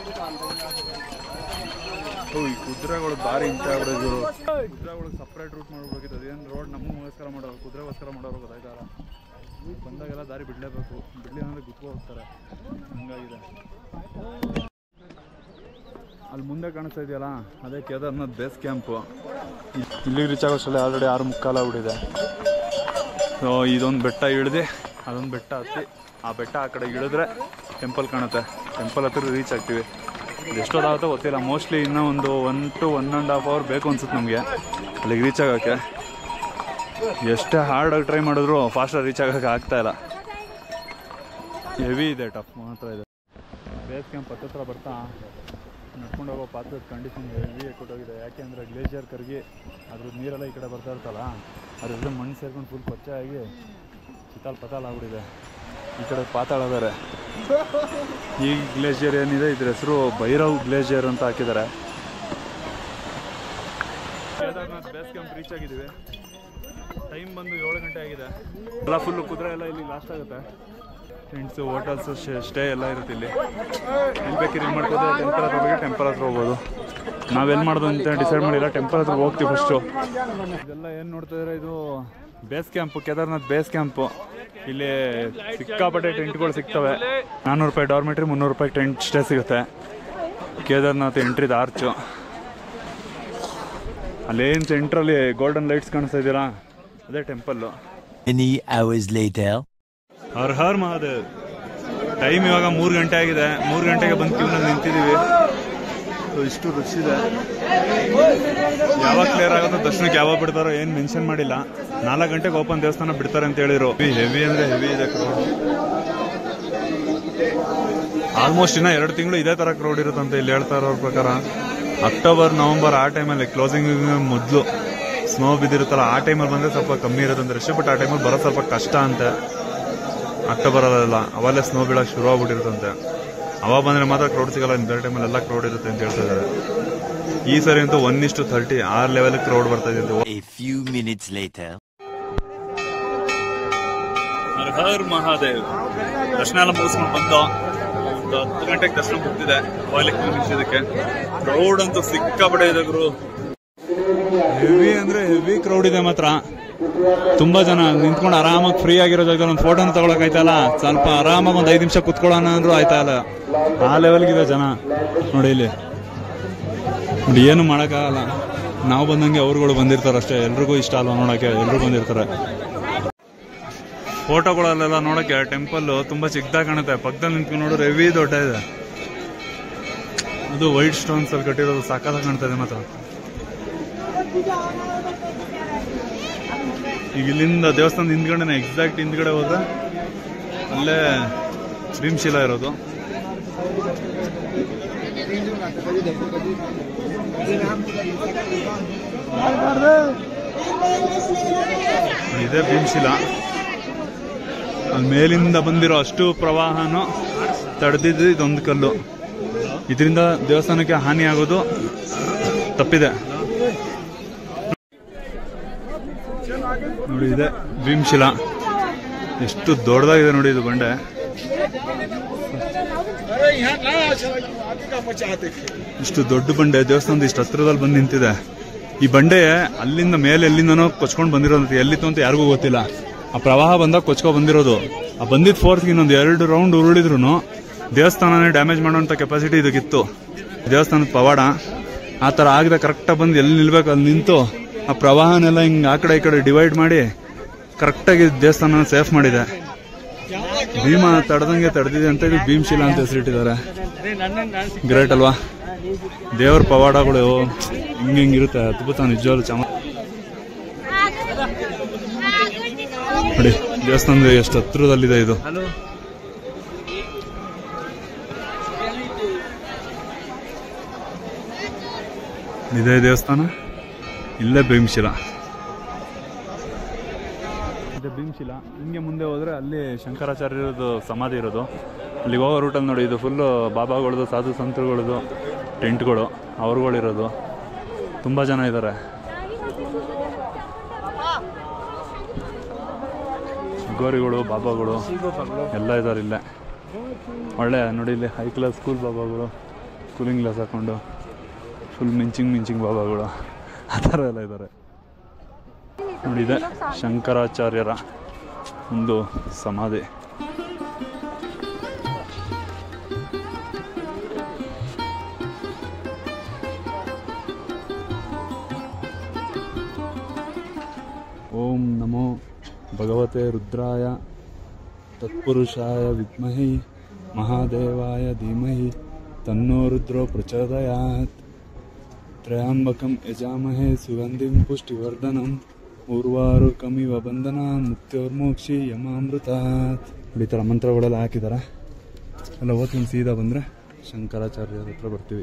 Speaker 1: ಓ ಈ ಕುದುರೆಗಳು ದಾರಿ ಇಂಚ ಆಗ್ಬಿಡೋದು ಕುದುರೆಗಳು ಸಪ್ರೇಟ್ ರೂಟ್ ಮಾಡ್ಬೇಕಿತ್ತು ಅದೇನು ರೋಡ್ ನಮಗೋಸ್ಕರ ಮಾಡೋರು ಕುದುರೆಗೋಸ್ಕರ ಮಾಡೋರು ಗೊತ್ತಾಯ್ತಾರ ಬಂದಾಗೆಲ್ಲ ದಾರಿ ಬಿಡಲೇಬೇಕು ಬಿಡಲಿ ಅಂದ್ರೆ ಗುತ್ಕೊ ಹೋಗ್ತಾರೆ ಹಂಗಾಗಿದೆ ಅಲ್ಲಿ ಮುಂದೆ ಕಾಣಿಸ್ತಾ ಇದೆಯಲ್ಲ ಅದೇ ಕೇದಾರ್ನಾಥ್ ಬೇಸ್ ಕ್ಯಾಂಪು ಇಲ್ಲಿಗೆ ರೀಚ್ ಆಗೋಷ್ಟರಲ್ಲಿ ಆಲ್ರೆಡಿ ಆರು ಮುಕ್ಕಾಲು ಆಗ್ಬಿಟ್ಟಿದೆ ಸೊ ಇದೊಂದು ಬೆಟ್ಟ ಇಳಿದು ಅದೊಂದು ಬೆಟ್ಟ ಹತ್ತಿ ಆ ಬೆಟ್ಟ ಆ ಕಡೆ ಇಳಿದ್ರೆ ಟೆಂಪಲ್ ಕಾಣುತ್ತೆ ಟೆಂಪಲ್ ಹತ್ರ ರೀಚ್ ಆಗ್ತೀವಿ ಅದು ಎಷ್ಟೊತ್ತಾಗುತ್ತೋ ಗೊತ್ತಿಲ್ಲ ಮೋಸ್ಟ್ಲಿ ಇನ್ನೂ ಒಂದು one to one and half hour ಬೇಕು ಅನ್ಸುತ್ತೆ ನಮಗೆ ಅಲ್ಲಿಗೆ ರೀಚ್ ಆಗೋಕ್ಕೆ ಎಷ್ಟೇ ಹಾರ್ಡಾಗಿ ಟ್ರೈ ಮಾಡಿದ್ರು ಫಾಸ್ಟಾಗಿ ರೀಚ್ ಆಗೋಕ್ಕೆ ಆಗ್ತಾ ಇಲ್ಲ ಹೆವಿ ಇದೆ ಟಫ್ ಮಾತ್ರ ಇದೆ ಬೇಸ್ ಕ್ಯಾಂಪ್ ಹತ್ತತ್ರ ಬರ್ತಾ ನಡ್ಕೊಂಡು ಹೋಗೋ ಪಾತ್ರದ ಕಂಡೀಷನ್ ಹೆವಿ ಕೊಟ್ಟೋಗಿದೆ ಯಾಕೆ ಅಂದರೆ ಗ್ಲೇಷಿಯರ್ ಕರಗಿ ಅದ್ರದ್ದು ನೀರೆಲ್ಲ ಈ ಕಡೆ ಬರ್ತಾ ಇರ್ತಲ್ಲ ಅದ್ರದ್ದು ಮಣ್ಣು ಸೇರ್ಕೊಂಡು ಫುಲ್ ಪಚ್ಚೆ ಆಗಿ ಚಿತಾಲ್ ಪತಾಲ್ ಆಗ್ಬಿಟ್ಟಿದೆ ಈ ಕಡೆ ಪಾತಾಳ ಬೇರೆ ಈ ಗ್ಲೇಷಿಯರ್ ಏನಿದೆ ಇದ್ರ ಹೆಸರು ಭೈರವ್ ಗ್ಲೇಷಿಯರ್ ಅಂತ ಹಾಕಿದ್ದಾರೆ ಕೇದಾರ್ನಾಥ್ ಬೇಸ್ ಕ್ಯಾಂಪ್ ರೀಚ್ ಆಗಿದ್ದೀವಿ ಟೈಮ್ ಬಂದು ಏಳು ಗಂಟೆ ಆಗಿದೆ ಎಲ್ಲ ಫುಲ್ಲು ಕುದುರೆ ಎಲ್ಲ ಇಲ್ಲಿ ಲಾಸ್ಟ್ ಆಗುತ್ತೆ ಟೆಂಟ್ಸು ಹೋಟೆಲ್ಸು ಸ್ಟೇ ಎಲ್ಲ ಇರುತ್ತೆ ಇಲ್ಲಿ ಎಲ್ಲಿ ಬೇಕಿರಿ ಇಲ್ಲಿ ಮಾಡ್ಕೋದ್ರೆ ಟೆಂಪಲ್ ಹತ್ರ ಹೋಗಿ ಟೆಂಪಲ್ ಹತ್ರ ಹೋಗ್ಬೋದು ನಾವೆಲ್ಲಿ ಮಾಡೋದು ಅಂತ ಡಿಸೈಡ್ ಮಾಡಿಲ್ಲ ಟೆಂಪಲ್ ಹತ್ರ ಹೋಗ್ತೀವಿ ಫಸ್ಟು ಇದೆಲ್ಲ ಏನು ನೋಡ್ತಾ ಇದ್ರೆ ಇದು base camp Kedarnath base camp ಇಲ್ಲಿ ಸಿಕ್ಕಾಪಟ್ಟೆ ಟೆಂಟ್ಗಳು ಸಿಗ್ತವೆ ನಾನ್ನೂರು ರೂಪಾಯಿ ಡಾರ್ಮೆಟ್ರಿ ಮುನ್ನೂರು ರೂಪಾಯಿ ಟೆಂಟ್ ಸ್ಟೇ ಸಿಗುತ್ತೆ ಕೇದಾರ್ನಾಥ್ ಎಂಟ್ರಿದ ಆರ್ಚು ಅಲ್ಲೇನು ಸೆಂಟ್ರಲ್ಲಿ ಗೋಲ್ಡನ್ ಲೈಟ್ಸ್ ಕಾಣಿಸ್ತಾ ಇದ್ದೀರಾ ಅದೇ temple
Speaker 2: Many hours later.
Speaker 1: Har Har Mahadev time ಇವಾಗ ಮೂರು ಗಂಟೆ ಆಗಿದೆ ಮೂರು ಗಂಟೆಗೆ ಬಂದು ಕ್ಯೂನಲ್ಲಿ ನಿಂತಿದ್ದೀವಿ ಸೊ ಇಷ್ಟು ರಶ್ ಇದೆ ಯಾವಾಗ ಕ್ಲಿಯರ್ ಆಗುತ್ತೋ ದರ್ಶನಕ್ಕೆ ಯಾವಾಗ ಬಿಡ್ತಾರೋ ಏನು ಮೆನ್ಷನ್ ಮಾಡಿಲ್ಲ ನಾಲ್ಕು ಗಂಟೆಗೆ ಓಪನ್ ದೇವಸ್ಥಾನ ಬಿಡ್ತಾರೆ ಅಂತ ಹೇಳಿದ್ರು ಹೆವಿ ಅಂದ್ರೆ ಹೆವಿ ಇದೆ ಕ್ರೌಡ್ ಆಲ್ಮೋಸ್ಟ್ ಇನ್ನ ಎರಡು ತಿಂಗಳು ಇದೇ ತರ ಕ್ರೌಡ್ ಇರುತ್ತಂತೆ ಇಲ್ಲಿ ಹೇಳ್ತಾ ಇರೋರ ಪ್ರಕಾರ ಅಕ್ಟೋಬರ್ ನವೆಂಬರ್ ಆ ಟೈಮಲ್ಲಿ ಕ್ಲೋಸಿಂಗ್ ಮೊದಲು ಸ್ನೋ ಬಿದ್ದಿರುತ್ತಲ್ಲ ಆ ಟೈಮಲ್ಲಿ ಬಂದ್ರೆ ಸ್ವಲ್ಪ ಕಮ್ಮಿ ಇರುತ್ತೆ ರಶ್ ಬಟ್ ಆ ಟೈಮಲ್ಲಿ ಬರೋದು ಸ್ವಲ್ಪ ಕಷ್ಟ ಅಂತೆ ಅಕ್ಟೋಬರ್ ಅಲ್ಲೆಲ್ಲ ಅವಾಗಲೇ ಸ್ನೋ ಬೀಳಕ್ಕೆ ಶುರು ಆಗ್ಬಿಟ್ಟಿರುತ್ತಂತೆ ಅವಾಗ ಬಂದ್ರೆ ಮಾತ್ರ ಕ್ರೌಡ್ ಸಿಗಲ್ಲ ಬೇರೆ ಟೈಮಲ್ಲಿ ಎಲ್ಲ ಕ್ರೌಡ್ ಇರುತ್ತೆ ಅಂತ ಹೇಳ್ತಾ ಇದ್ದಾರೆ ಈ ಸರಿ ಅಂತೂ ಒನ್ ಇಷ್ಟು ಥರ್ಟಿ ಆ ಲೆವೆಲ್ ಕ್ರೌಡ್ ಬರ್ತಾ ಇದೆ
Speaker 2: A few minutes later.
Speaker 1: Har Har Mahadev ದರ್ಶನ ಎಲ್ಲ ಮುಗಿಸ್ಕೊಂಡು ಬಂದು ಒಂದು ಹತ್ತು ಗಂಟೆಗೆ ದರ್ಶನ ಮುಗ್ದಿದೆ ಹೋಗ್ಲಿಕ್ಕೆ ನಿಲ್ಸಿದಕ್ಕೆ ಕ್ರೌಡ್ ಅಂತೂ ಸಿಕ್ಕಾಪಟ್ಟೆ ಇದೆ ಗುರು ಹೆವಿ ಅಂದ್ರೆ ಹೆವಿ ಕ್ರೌಡ್ ಇದೆ ಮಾತ್ರ ತುಂಬಾ ಜನ ನಿಂತ್ಕೊಂಡು ಆರಾಮಾಗಿ ಫ್ರೀ ಆಗಿರೋ ಜಾಗದಲ್ಲಿ ಒಂದು ಫೋಟೋನ ತಗೊಳಕ್ ಆಯ್ತಲ್ಲ ಸ್ವಲ್ಪ ಆರಾಮಾಗಿ ಒಂದು ಐದು ನಿಮಿಷ ಕುತ್ಕೊಳ್ಳೋಣ ಅಂದ್ರೂ ಆಯ್ತಾ ಇಲ್ಲ ಆ ಲೆವೆಲ್ಗಿದೆ ಜನ ನೋಡಿ ಇಲ್ಲಿ ನೋಡಿ ಏನು ಮಾಡೋಕ್ಕಾಗಲ್ಲ ನಾವು ಬಂದಂಗೆ ಅವ್ರುಗಳು ಬಂದಿರ್ತಾರೆ ಅಷ್ಟೇ ಎಲ್ರಿಗೂ ಇಷ್ಟ ಅಲ್ವಾ ನೋಡಕ್ಕೆ ಎಲ್ರು ಬಂದಿರ್ತಾರೆ ಫೋಟೋಗಳಲ್ಲೆಲ್ಲ ನೋಡಕ್ಕೆ ಟೆಂಪಲ್ ತುಂಬಾ ಚಿಕ್ಕದಾಗಿ ಕಾಣುತ್ತೆ ಪಕ್ಕದಲ್ಲಿ ನಿಂತ್ಕೊಂಡು ನೋಡಿದ್ರೆ ಹೆವಿ ದೊಡ್ಡ ಇದೆ ಅದು ವೈಟ್ ಸ್ಟೋನ್ಸ್ ಅಲ್ಲಿ ಕಟ್ಟಿರೋದು ಸಾಕಾಗಿ ಕಾಣ್ತಾ ಇದೆ ಮಾತ್ರ ಈಗ ಇಲ್ಲಿಂದ ದೇವಸ್ಥಾನದ ಹಿಂದ್ಗಡೆನೆ ಎಕ್ಸಾಕ್ಟ್ ಹಿಂದ್ಗಡೆ ಹೋದ್ರೆ ಅಲ್ಲೇ ಭೀಮಶಿಲಾ ಇರೋದು ಇದೇ ಭೀಮಶಿಲಾ ಅಲ್ಲಿ ಮೇಲಿಂದ ಬಂದಿರೋ ಅಷ್ಟು ಪ್ರವಾಹನು ತಡೆದಿದ್ದು ಇದೊಂದು ಕಲ್ಲು ಇದರಿಂದ ದೇವಸ್ಥಾನಕ್ಕೆ ಹಾನಿ ಆಗೋದು ತಪ್ಪಿದೆ ನೋಡಿ ಇದೆ ಭೀಮಶಿಲಾ ಎಷ್ಟು ದೊಡ್ಡದಾಗಿದೆ ನೋಡಿ ಇದು ಬಂಡೆ ಇಷ್ಟು ದೊಡ್ಡ ಬಂಡೆ ದೇವಸ್ಥಾನದ ಇಷ್ಟು ಹತ್ರದಲ್ಲಿ ಬಂದು ನಿಂತಿದೆ ಈ ಬಂಡೆ ಅಲ್ಲಿಂದ ಮೇಲೆ ಎಲ್ಲಿಂದನೋ ಕೊಚ್ಕೊಂಡು ಬಂದಿರೋದು ಎಲ್ಲಿತ್ತು ಅಂತ ಯಾರಿಗೂ ಗೊತ್ತಿಲ್ಲ ಆ ಪ್ರವಾಹ ಬಂದಾಗ ಕೊಚ್ಕೊ ಬಂದಿರೋದು ಆ ಬಂದಿದ್ದ ಫೋರ್ಸ್ಗೆ ಇನ್ನೊಂದು ಎರಡು ರೌಂಡ್ ಉರುಳಿದ್ರು ದೇವಸ್ಥಾನನೇ ಡ್ಯಾಮೇಜ್ ಮಾಡುವಂತ ಕೆಪಾಸಿಟಿ ಇದಕ್ಕಿತ್ತು ದೇವಸ್ಥಾನದ ಪವಾಡ ಆ ಥರ ಆಗದೆ ಕರೆಕ್ಟಾಗಿ ಬಂದು ಎಲ್ಲಿ ನಿಲ್ಬೇಕು ಅಲ್ಲಿ ನಿಂತು ಆ ಪ್ರವಾಹನೆಲ್ಲ ಹಿಂಗೆ ಆ ಕಡೆ ಈ ಕಡೆ ಡಿವೈಡ್ ಮಾಡಿ ಕರೆಕ್ಟಾಗಿ ದೇವಸ್ಥಾನ ಸೇಫ್ ಮಾಡಿದೆ ಭೀಮ ತಡೆದಂಗೆ ತಡೆದಿದೆ ಅಂತ ಇದು ಭೀಮಶಿಲಾ ಅಂತ ಹೆಸರಿಟ್ಟಿದ್ದಾರೆ ಗ್ರೇಟ್ ಅಲ್ವಾ ದೇವ್ರ ಪವಾಡಗಳು ಹಿಂಗೆ ಹಿಂಗಿರುತ್ತೆ ಅದ್ಭುತ ನಿಜವಾಗ್ಲು ಚಮ ನೋಡಿ ದೇವಸ್ಥಾನದ ಎಷ್ಟು ಹತ್ರದಲ್ಲಿದೆ ಇದು ಇದೇ ದೇವಸ್ಥಾನ ಇಲ್ಲೇ ಭೀಮಶಿಲಾ ಇದೆ ಭೀಮಶಿಲಾ ಹಿಂಗೆ ಮುಂದೆ ಹೋದ್ರೆ ಅಲ್ಲಿ ಶಂಕರಾಚಾರ್ಯರದು ಸಮಾಧಿ ಇರೋದು ಅಲ್ಲಿಗೆ ಹೋಗೋ ರೂಟಲ್ಲಿ ನೋಡಿ ಇದು ಫುಲ್ಲು ಬಾಬಾಗಳದು ಸಾಧು ಸಂತರುಗಳದು ಟೆಂಟ್ಗಳು ಅವ್ರುಗಳಿರೋದು ತುಂಬ ಜನ ಇದ್ದಾರೆ ಗೋರಿಗಳು ಬಾಬಾಗಳು ಎಲ್ಲ ಇದ್ದಾರೆ ಇಲ್ಲೇ ಒಳ್ಳೆ ನೋಡಿ ಇಲ್ಲಿ ಹೈ ಕ್ಲಾಸ್ ಸ್ಕೂಲ್ ಬಾಬಾಗಳು ಕೂಲಿಂಗ್ ಗ್ಲಾಸ್ ಹಾಕೊಂಡು ಫುಲ್ ಮಿಂಚಿಂಗ್ ಮಿಂಚಿಂಗ್ ಬಾಬಾಗಳು ಆ ಥರ ಎಲ್ಲ ಇದ್ದಾರೆ ನೋಡಿ ಇದೆ ಶಂಕರಾಚಾರ್ಯರ ಒಂದು ಸಮಾಧಿ ಓಂ ನಮೋ ಭಗವತೆ ರುದ್ರಾಯ ತತ್ಪುರುಷಾಯ ವಿದ್ಮಹಿ ಮಹಾದೇವಾಯ ಧೀಮಹಿ ತನ್ನೋ ರುದ್ರೋ ಪ್ರಚೋದಯಾತ್ ತ್ರಯಾಂಬಕಂ ಯಜಾಮಹೇ ಸುಗಂಧಿಂ ಪುಷ್ಟಿವರ್ಧನಂ ಊರ್ವಾರುಕಮಿವ ಬಂಧನ ಮುಕ್ತಿಯೋರ್ಮೋಕ್ಷಿ ಯಮಾಮೃತ ಈ ಥರ ಮಂತ್ರಗಳೆಲ್ಲ ಹಾಕಿದ್ದಾರೆ ಎಲ್ಲ ಓದ್ಕೊಂಡು ಸೀದಾ ಬಂದರೆ ಶಂಕರಾಚಾರ್ಯರ ಹತ್ರ ಬರ್ತೀವಿ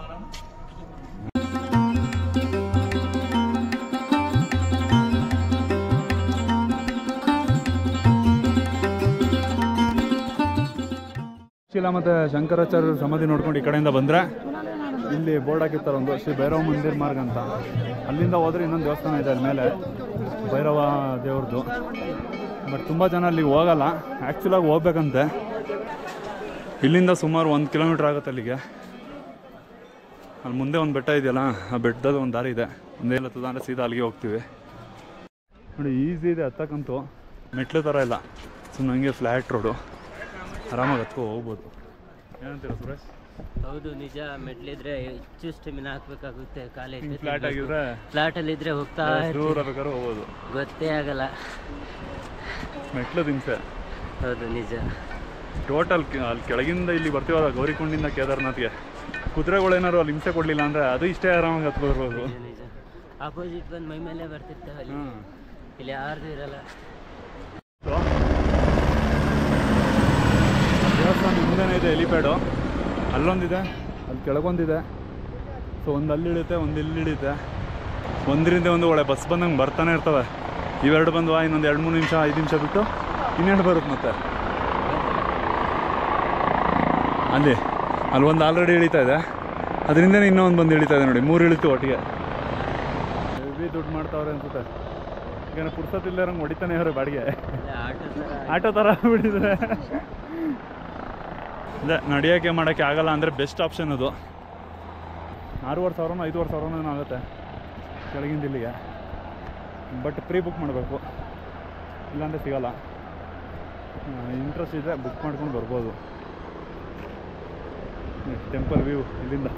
Speaker 1: ಶಿಲಾ ಮತ್ತೆ ಶಂಕರಾಚಾರ್ಯರ ಸಮಾಧಿ ನೋಡ್ಕೊಂಡು ಈ ಕಡೆಯಿಂದ ಬಂದ್ರೆ ಇಲ್ಲಿ ಬೋರ್ಡ್ ಹಾಕಿರ್ತಾರೆ ಒಂದು ಶ್ರೀ ಭೈರವ ಮಂದಿರ್ ಮಾರ್ಗ ಅಂತ ಅಲ್ಲಿಂದ ಹೋದ್ರೆ ಇನ್ನೊಂದು ದೇವಸ್ಥಾನ ಇದೆ ಅಲ್ಲಿ ಮೇಲೆ ಭೈರವ ದೇವ್ರದ್ದು ಬಟ್ ತುಂಬ ಜನ ಅಲ್ಲಿಗೆ ಹೋಗಲ್ಲ ಆ್ಯಕ್ಚುಲಾಗಿ ಹೋಗ್ಬೇಕಂತೆ ಇಲ್ಲಿಂದ ಸುಮಾರು ಒಂದು ಕಿಲೋಮೀಟ್ರ್ ಆಗುತ್ತೆ ಅಲ್ಲಿಗೆ ಅಲ್ಲಿ ಮುಂದೆ ಒಂದು ಬೆಟ್ಟ ಇದೆಯಲ್ಲ ಆ ಬೆಟ್ಟದಲ್ಲಿ ಒಂದು ದಾರಿ ಇದೆ ಒಂದೇ ಹತ್ತದ ಅಂದರೆ ಸೀದಾ ಅಲ್ಲಿಗೆ ಹೋಗ್ತೀವಿ ನೋಡಿ ಈಸಿ ಇದೆ ಹತ್ತಕ್ಕಂತೂ ಮೆಟ್ಲು ಥರ ಇಲ್ಲ ಸುಮ್ಮನೆ ಹಂಗೆ ಫ್ಲ್ಯಾಟ್ ರೋಡು ಆರಾಮಾಗಿ ಹತ್ಕೊ ಹೋಗ್ಬೋದು ಏನಂತೀರ ಸುರೇಶ್
Speaker 4: ಹೌದು ನಿಜ ಮೆಟ್ಲಿದ್ರೆ ಹೆಚ್ಚು ಸ್ಟೆಮಿನ ಹಾಕ್ಬೇಕಾಗುತ್ತೆ ಕಾಲೇಜ್
Speaker 1: ಫ್ಲಾಟ್ ಆಗಿದ್ರೆ
Speaker 4: ಫ್ಲಾಟ್ ಅಲ್ಲಿ ಇದ್ರೆ ಹೋಗ್ತಾ ಇರ್ತೀವಿ.
Speaker 1: ದೂರ ಬೇಕಾದ್ರೂ ಹೋಗ್ಬೋದು
Speaker 4: ಗೊತ್ತೇ ಆಗಲ್ಲ
Speaker 1: ಮೆಟ್ಲು ದಿನಸೆ
Speaker 4: ಹೌದು ನಿಜ
Speaker 1: ಟೋಟಲ್ ಅಲ್ಲಿ ಕೆಳಗಿಂದ ಇಲ್ಲಿ ಬರ್ತೀವಲ್ಲ ಗೌರಿಕೊಂಡಿಂದ ಕೇದಾರ್ನಾಥ್ಗೆ ಕುದುರೆಗಳೇನಾದ್ರು ಅಲ್ಲಿ ಹಿಂಸೆ ಕೊಡಲಿಲ್ಲ ಅಂದರೆ ಅದು ಇಷ್ಟೇ ಆರಾಮಾಗಿ ಹತ್ಕೊಳ್ಬೋದು
Speaker 4: ನಿಜ ನಿಜ ಆಪೋಸಿಟ್ ಬಂದು ಮೈ ಮೇಲೆ ಬರ್ತಿರ್ತವೆ ಅಲ್ಲಿ
Speaker 1: ಹ್ಮ್.
Speaker 4: ಇಲ್ಲಿ ಯಾರ್ದು ಇರಲ್ಲ
Speaker 1: ದೇವಸ್ಥಾನ ಮುಂದೆನೇ ಇದೆ ಎಲಿಪ್ಯಾಡು ಅಲ್ಲೊಂದಿದೆ ಅಲ್ಲಿ ಕೆಳಗೊಂದಿದೆ ಸೊ ಒಂದು ಅಲ್ಲಿ ಇಳುತ್ತೆ ಒಂದು ಇಲ್ಲಿ ಇಳಿಯುತ್ತೆ ಒಂದರಿಂದ ಒಂದು ಒಳ್ಳೆ ಬಸ್ ಬಂದಂಗೆ ಬರ್ತಾನೆ ಇರ್ತವೆ ಇವೆರಡು ಬಂದ್ವಾ ಇನ್ನೊಂದು ಎರಡು ಮೂರು ನಿಮಿಷ ಐದು ನಿಮಿಷ ಬಿಟ್ಟು ಇನ್ನೆರಡು ಬರುತ್ತೆ ಮತ್ತೆ ಅಲ್ಲಿ ಅಲ್ಲಿ ಒಂದು ಆಲ್ರೆಡಿ ಇಳಿತಾ ಇದೆ ಅದರಿಂದನೇ ಇನ್ನೊಂದು ಬಂದು ಇಳಿತಾ ಇದೆ ನೋಡಿ ಮೂರು ಇಳಿತು ಒಟ್ಟಿಗೆ ಹೆವಿ ದುಡ್ಡು ಮಾಡ್ತಾವ್ರೆ ಅನ್ಸುತ್ತೆ ಈಗ ಪುರ್ಸತ್ತಿಲ್ಲದೆ ಇರಂಗೆ ಹೊಡಿತಾನೆ ಅವ್ರೆ ಬಾಡಿಗೆ
Speaker 4: ಅಲ್ಲೇ ಆಟೋ ಥರ
Speaker 1: ಆಟೋ ಥರ ಬಿಟ್ಟಿದ್ರೆ ಅದೇ ನಡೆಯೋಕ್ಕೆ ಮಾಡೋಕ್ಕೆ ಆಗಲ್ಲ ಅಂದರೆ ಬೆಸ್ಟ್ ಆಪ್ಷನ್ ಅದು ಆರೂವರೆ ಸಾವಿರನೋ ಐದುವರೆ ಸಾವಿರನೋ ಏನೋ ಆಗುತ್ತೆ ಕೆಳಗಿಂದ ಇಲ್ಲಿಗೆ ಬಟ್ ಪ್ರೀ ಬುಕ್ ಮಾಡಬೇಕು ಇಲ್ಲಾಂದರೆ ಸಿಗಲ್ಲ ಇಂಟ್ರೆಸ್ಟ್ ಇದ್ದರೆ ಬುಕ್ ಮಾಡ್ಕೊಂಡು ಬರ್ಬೋದು ಟೆಂಪಲ್ ವ್ಯೂ ಇಲ್ಲಿಂದ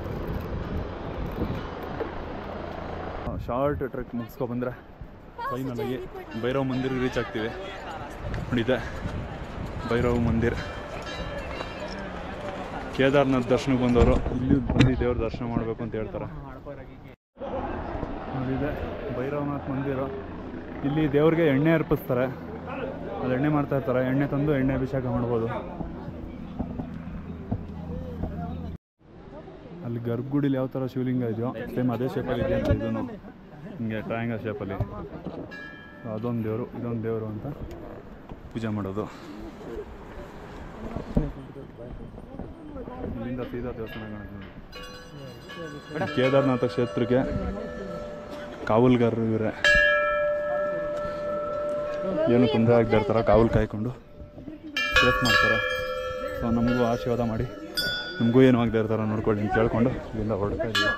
Speaker 1: ಶಾರ್ಟ್ ಟ್ರೆಕ್ ಮುಗಿಸ್ಕೊಬಂದ್ರೆ ಫೈನಲಾಗಿ ಭೈರವ್ ಮಂದಿರ್ಗೆ ರೀಚ್ ಆಗ್ತೀವಿ ನೋಡಿದೆ ಭೈರವ್ ಮಂದಿರ್ ಕೇದಾರ್ನಾಥ್ ದರ್ಶನಕ್ಕೆ ಬಂದವರು ಇಲ್ಲಿ ಬಂದು ದೇವ್ರ ದರ್ಶನ ಮಾಡಬೇಕು ಅಂತ ಹೇಳ್ತಾರೆ ನೋಡಿದೆ ಭೈರವನಾಥ್ ಮಂದಿರ ಇಲ್ಲಿ ದೇವ್ರಿಗೆ ಎಣ್ಣೆ ಅರ್ಪಿಸ್ತಾರೆ ಅದು ಎಣ್ಣೆ ಮಾಡ್ತಾ ಇರ್ತಾರೆ ಎಣ್ಣೆ ತಂದು ಎಣ್ಣೆ ಅಭಿಷೇಕ ಮಾಡ್ಬೋದು ಅಲ್ಲಿ ಗರ್ಭಗುಡಿಲಿ ಯಾವ ಥರ ಶಿವಲಿಂಗ ಇದೆಯೋ ಸೇಮ್ ಅದೇ ಶೇಪಲ್ಲಿ ಇದೆ ಅಂತ ಇದೂ ಹಿಂಗೆ ಟ್ರಯಾಂಗಲ್ ಶೇಪಲ್ಲಿ ಅದೊಂದು ದೇವರು ಇದೊಂದು ದೇವರು ಅಂತ ಪೂಜೆ ಮಾಡೋದು ಇಲ್ಲಿಂದ ಸೀದಾ ದೇವಸ್ಥಾನ ಕಾಣುತ್ತೆ ನೋಡಿ. ಕೇದಾರನಾಥ ಕ್ಷೇತ್ರಕ್ಕೆ ಕಾವಲ್ಗಾರರು ಇವರೇ ಏನು ತೊಂದರೆ ಆಗದೆ ಇರ್ತಾರ ಕಾವಲು ಕಾಯ್ಕೊಂಡು ಸೇಫ್ ಮಾಡ್ತಾರೆ ಸೊ ನಮಗೂ ಆಶೀರ್ವಾದ ಮಾಡಿ ನಮಗೂ ಏನು ಆಗದೆ ಇರ್ತಾರ ನೋಡ್ಕೊಳ್ಳಿ ಅಂತ ಕೇಳ್ಕೊಂಡು ಇಲ್ಲಿಂದ ಹೊರಡ್ತಾ ಇದ್ದೀವಿ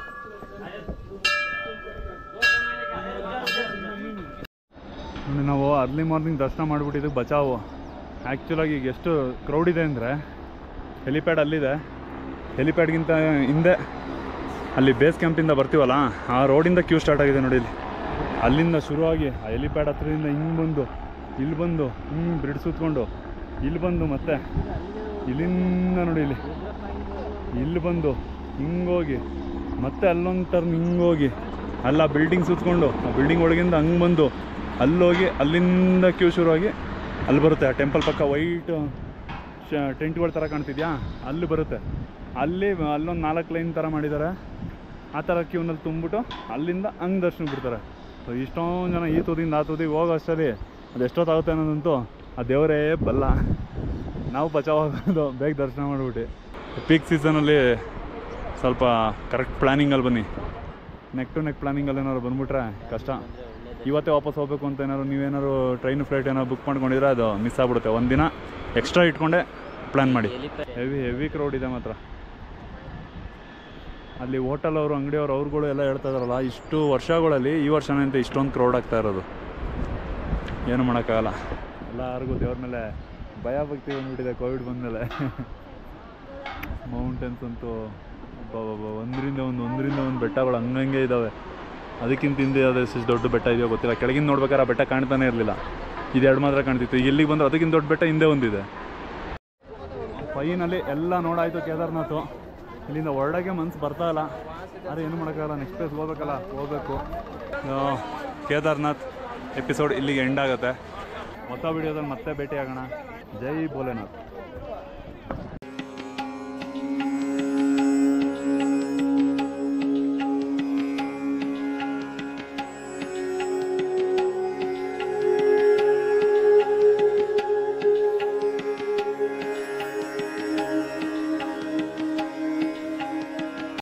Speaker 1: ನೋಡಿ ನಾವು ಅರ್ಲಿ ಮಾರ್ನಿಂಗ್ ದರ್ಶನ ಮಾಡಿಬಿಟ್ಟಿದ್ದು ಬಚಾವು ಆ್ಯಕ್ಚುಲಾಗಿ ಈಗ ಎಷ್ಟು ಕ್ರೌಡ್ ಇದೆ ಅಂದರೆ ಹೆಲಿಪ್ಯಾಡ್ ಅಲ್ಲಿದೆ ಹೆಲಿಪ್ಯಾಡ್ಗಿಂತ ಹಿಂದೆ ಅಲ್ಲಿ ಬೇಸ್ ಕ್ಯಾಂಪಿಂದ ಬರ್ತೀವಲ್ಲ ಆ ರೋಡಿಂದ ಕ್ಯೂ ಸ್ಟಾರ್ಟ್ ಆಗಿದೆ ನೋಡಿ ಇಲ್ಲಿ ಅಲ್ಲಿಂದ ಶುರುವಾಗಿ ಆ ಹೆಲಿಪ್ಯಾಡ್ ಹತ್ರದಿಂದ ಹಿಂಗೆ ಬಂದು ಇಲ್ಲಿ ಬಂದು ಹಿಂಗೆ ಬ್ರಿಡ್ ಸುತ್ಕೊಂಡು ಇಲ್ಲಿ ಬಂದು ಮತ್ತೆ ಇಲ್ಲಿಂದ ನೋಡಿ ಇಲ್ಲಿ ಇಲ್ಲಿ ಬಂದು ಹಿಂಗೋಗಿ ಮತ್ತೆ ಅಲ್ಲೊಂದು ಟರ್ನ್ ಹಿಂಗೋಗಿ ಅಲ್ಲ ಬಿಲ್ಡಿಂಗ್ ಸುತ್ಕೊಂಡು ಆ ಬಿಲ್ಡಿಂಗ್ ಒಳಗಿಂದ ಹಂಗೆ ಬಂದು ಅಲ್ಲೋಗಿ ಅಲ್ಲಿಂದ ಕ್ಯೂ ಶುರುವಾಗಿ ಅಲ್ಲಿ ಬರುತ್ತೆ ಆ ಟೆಂಪಲ್ ಪಕ್ಕ ವೈಟ್ ಟೆಂಟ್ಗಳ ಥರ ಕಾಣ್ತಿದ್ಯಾ ಅಲ್ಲಿ ಬರುತ್ತೆ ಅಲ್ಲಿ ಅಲ್ಲೊಂದು ನಾಲ್ಕು ಲೈನ್ ಥರ ಮಾಡಿದ್ದಾರೆ ಆ ಥರ ಕ್ಯೂನಲ್ಲಿ ತುಂಬಿಟ್ಟು ಅಲ್ಲಿಂದ ಹಂಗೆ ದರ್ಶನ ಬಿಡ್ತಾರೆ ಸೊ ಇಷ್ಟೊಂದು ಜನ ಈ ತುದಿಯಿಂದ ಆ ತುದಿಗೆ ಹೋಗೋ ಅಷ್ಟರಲ್ಲಿ ಅದು ಎಷ್ಟೊತ್ತಾಗುತ್ತೆ ಅನ್ನೋದಂತೂ ಆ ದೇವರೇ ಬಲ್ಲ ನಾವು ಬಚಾವಾಗೋದು ಬೇಗ ದರ್ಶನ ಮಾಡಿಬಿಟ್ಟು ಪೀಕ್ ಸೀಸನಲ್ಲಿ ಸ್ವಲ್ಪ ಕರೆಕ್ಟ್ ಪ್ಲ್ಯಾನಿಂಗಲ್ಲಿ ಬನ್ನಿ ನೆಕ್ ಟು ನೆಕ್ ಪ್ಲ್ಯಾನಿಂಗಲ್ಲಿ ಏನಾದ್ರು ಬಂದ್ಬಿಟ್ರೆ ಕಷ್ಟ ಇವತ್ತೇ ವಾಪಸ್ ಹೋಗ್ಬೇಕು ಅಂತ ಏನಾದ್ರು ನೀವೇನಾದ್ರು ಟ್ರೈನ್ ಫ್ಲೈಟ್ ಏನಾದ್ರು ಬುಕ್ ಮಾಡ್ಕೊಂಡಿದ್ರೆ ಅದು ಮಿಸ್ ಆಗ್ಬಿಡುತ್ತೆ ಒಂದಿನ ಎಕ್ಸ್ಟ್ರಾ ಇಟ್ಕೊಂಡೆ ಪ್ಲ್ಯಾನ್ ಮಾಡಿ
Speaker 4: ಹೆಲಿಪ್ಯಾಡ್
Speaker 1: ಹೆವಿ ಹೆವಿ ಕ್ರೌಡ್ ಇದೆ ಮಾತ್ರ ಅಲ್ಲಿ ಹೋಟೆಲ್ ಅವರು ಅಂಗಡಿಯವರು ಅವ್ರುಗಳು ಎಲ್ಲ ಹೇಳ್ತಾ ಇದಾರಲ್ಲ ಇಷ್ಟು ವರ್ಷಗಳಲ್ಲಿ ಈ ವರ್ಷನೇ ಅಂತ ಇಷ್ಟೊಂದು ಕ್ರೌಡ್ ಆಗ್ತಾ ಇರೋದು ಏನು ಮಾಡೋಕ್ಕಾಗಲ್ಲ ಎಲ್ಲರಿಗೂ ದೇವ್ರ ಮೇಲೆ ಭಯ ಭಕ್ತಿ ಬಂದ್ಬಿಟ್ಟಿದೆ ಕೋವಿಡ್ ಬಂದಮೇಲೆ ಮೌಂಟೇನ್ಸ್ ಅಂತೂ ಅಬ್ಬಬ್ಬಬ್ಬ, ಒಂದರಿಂದ ಒಂದು ಒಂದರಿಂದ ಒಂದು ಬೆಟ್ಟಗಳು ಹಂಗಂಗೆ ಇದ್ದಾವೆ ಅದಕ್ಕಿಂತ ಹಿಂದೆ ಅದು ಎಷ್ಟು ದೊಡ್ಡ ಬೆಟ್ಟ ಇದೆಯೋ ಗೊತ್ತಿಲ್ಲ ಕೆಳಗಿಂದ ನೋಡ್ಬೇಕಾದ್ರೆ ಆ ಬೆಟ್ಟ ಕಾಣ್ತಾನೆ ಇರಲಿಲ್ಲ ಇದು ಎರಡು ಮಾತ್ರ ಕಾಣ್ತಿತ್ತು ಈಗ ಇಲ್ಲಿಗೆ ಬಂದ್ರೆ ಅದಕ್ಕಿಂತ ದೊಡ್ಡ ಬೆಟ್ಟ ಹಿಂದೆ ಒಂದಿದೆ ಫೈನಲ್ಲಿ ಎಲ್ಲ ನೋಡಾಯ್ತು ಕೇದಾರ್ನಾಥು ಇಲ್ಲಿಂದ ಹೊರಡೋಕ್ಕೆ ಮನ್ಸು ಬರ್ತಾ ಇಲ್ಲ ಆದರೆ ಏನು ಮಾಡೋಕ್ಕಾಗಲ್ಲ ನೆಕ್ಸ್ಟ್ ಪ್ಲೇಸ್ ಹೋಗ್ಬೇಕಲ್ಲ ಹೋಗ್ಬೇಕು ಆ, ಕೇದಾರ್ನಾಥ್ ಎಪಿಸೋಡ್ ಇಲ್ಲಿಗೆ ಎಂಡ್ ಆಗುತ್ತೆ ಹೊಸ ವಿಡಿಯೋದಲ್ಲಿ ಮತ್ತೆ ಭೇಟಿ ಆಗೋಣ ಜೈ ಭೋಲೆನಾಥ್